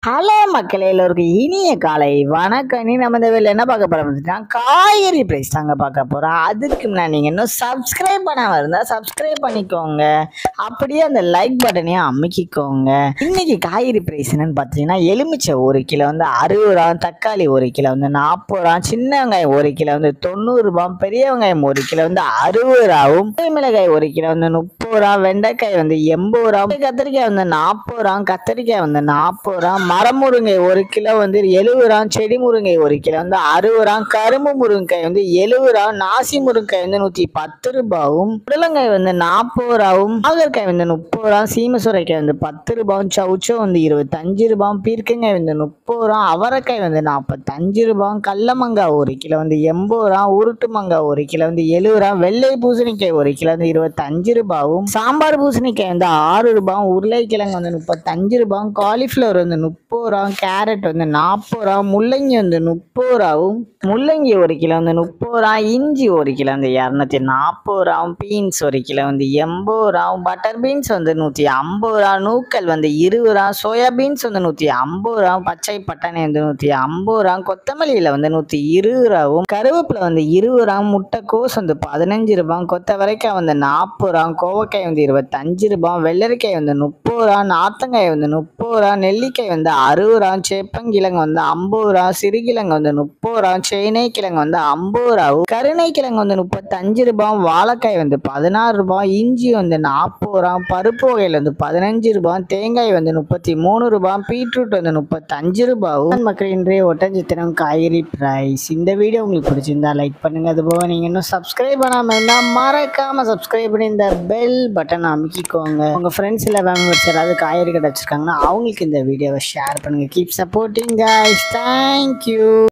hello மக்களே எல்லோருக்கும் இனிய காலை வணக்கம் நீ நம்ம இந்த வேலை என்ன பார்க்க போறோம் காய்கறி பிரைஸ் தாங்க பார்க்க போறோம் அதுக்கு முன்னாடி நீங்க இன்னும் சப்ஸ்கிரைப் பண்ணாம இருந்தா சப்ஸ்கிரைப் பண்ணிக்கோங்க அப்படியே அந்த லைக் பட்டனையும் அமுக்கிக்கோங்க இன்னைக்கு காய்கறி பிரைஸ் என்னன்னு பார்த்தீங்கன்னா எலுமிச்சை ஒரு கிலோ வந்து அறுபது ரூபா தக்காளி ஒரு கிலோ வந்து நாற்பது ரூபா சின்ன வெங்காயம் ஒரு கிலோ வந்து தொண்ணூறு ரூபாய் பெரிய வெங்காயம் ஒரு கிலோ வந்து அறுபது ரூபாவும் மிளகாய் ஒரு கிலோ வந்து முப்பது ரூபா வெண்டைக்காய் வந்து எண்பது ரூபா கத்திரிக்காய் வந்து நாற்பது ரூபா கத்திரிக்காய் வந்து நாற்பது ரூபா மரமுருங்கை ஒரு கிலோ வந்து எழுபது ரூபா செடி முருங்கை ஒரு கிலோ வந்து அறுபது ரூபா கரும்பு முருங்கைக்காய் வந்து எழுபது ரூபா நாசி முருங்கைக்காய் வந்து நூற்றி பத்து ரூபாவும் புடலங்காய் வந்து நாற்பது ரூபாவும் ஆகற்காய் வந்து முப்பது ரூபா சீம சுரைக்காய் வந்து பத்து ரூபாவும் சவுச்சோ வந்து இருபத்தஞ்சு ரூபாவும் பீர்க்கங்காய் வந்து முப்பது ரூபா அவரைக்காய் வந்து நாற்பத்தஞ்சு ரூபாவும் கடல மாங்காய் ஒரு கிலோ வந்து எண்பது ரூபா உருட்டு மாங்காய் ஒரு கிலோ வந்து எழுபது ரூபா வெள்ளை பூசணிக்காய் ஒரு கிலோ வந்து இருபத்தஞ்சு ரூபாவும் சாம்பார் பூசணிக்காய் வந்து ஆறு ரூபாயும் உருளைக்கிழங்கு வந்து முப்பத்தஞ்சு ரூபாயும் காலிஃப்ளவர் வந்து முப்பது ரூபா கேரட் வந்து நாற்பது ரூபா முள்ளங்கி வந்து முப்பது ரூபாவும் முள்ளங்கி ஒரு கிலோ வந்து முப்பது ரூபா இஞ்சி ஒரு கிலோ வந்து இரநூத்தி நாற்பது ரூபாவும் பீன்ஸ் ஒரு கிலோ வந்து எண்பது ரூபாவும் பட்டர் பீன்ஸ் வந்து நூற்றி ஐம்பது ரூபா நூக்கல் வந்து இருபது ரூபா சோயா பீன்ஸ் வந்து நூற்றி ஐம்பது ரூபா பச்சை பட்டாணி வந்து நூற்றி ஐம்பது ரூபா கொத்தமல்லியில் வந்து நூற்றி இருபது ரூபாவும் கருவேப்பிலை வந்து இருபது ரூபா முட்டைக்கோஸ் வந்து பதினஞ்சு ரூபாய் கொத்தவரைக்காய் வந்து நாற்பது ரூபா கோவக்காய் வந்து இருபத்தஞ்சு ரூபாய் வெள்ளரிக்காய் வந்து முப்பது ரூபா நார்த்தங்காய் வந்து முப்பது ரூபா நெல்லிக்காய் வந்து அறுபது ரூபா சேப்பங்கிழங்கு வந்து ஐம்பது ரூபா சிறுகிழங்கு வந்து முப்பது ரூபா சேனை கிழங்கு வந்து ஐம்பது ரூபாவும் கருணை கிழங்கு வந்து முப்பத்தஞ்சு ரூபாய் வாழைக்காய் வந்து பதினாறு ரூபாய் இஞ்சி வந்து நாற்பது ரூபா பருப்பு வகையில் வந்து பதினஞ்சு ரூபாய் தேங்காய் வந்து முப்பத்தி மூணு ரூபாய் பீட்ரூட் வந்து முப்பத்தஞ்சு ரூபாவும் மக்கள் இன்றைய ஒட்டஞ்சித்திரம் காய்கறி பிரைஸ் இந்த வீடியோ உங்களுக்கு பிடிச்சிருந்தா லைக் பண்ணுங்க அது போக நீங்கள் இன்னும் சப்ஸ்கிரைப் பண்ணாமல் இருந்தால் மறக்காம சப்ஸ்கிரைப் பண்ணி இந்த பெல் பட்டன் அமைக்கிக்கோங்க உங்கள் ஃப்ரெண்ட்ஸ் இல்லை ஃபேமிலிஸ் யாராவது காய்கறி கடை வச்சிருக்காங்கன்னா அவங்களுக்கு இந்த வீடியோவை ஷேர் பண்ணுங்க கீப் சப்போர்ட்டிங் guys தேங்க்யூ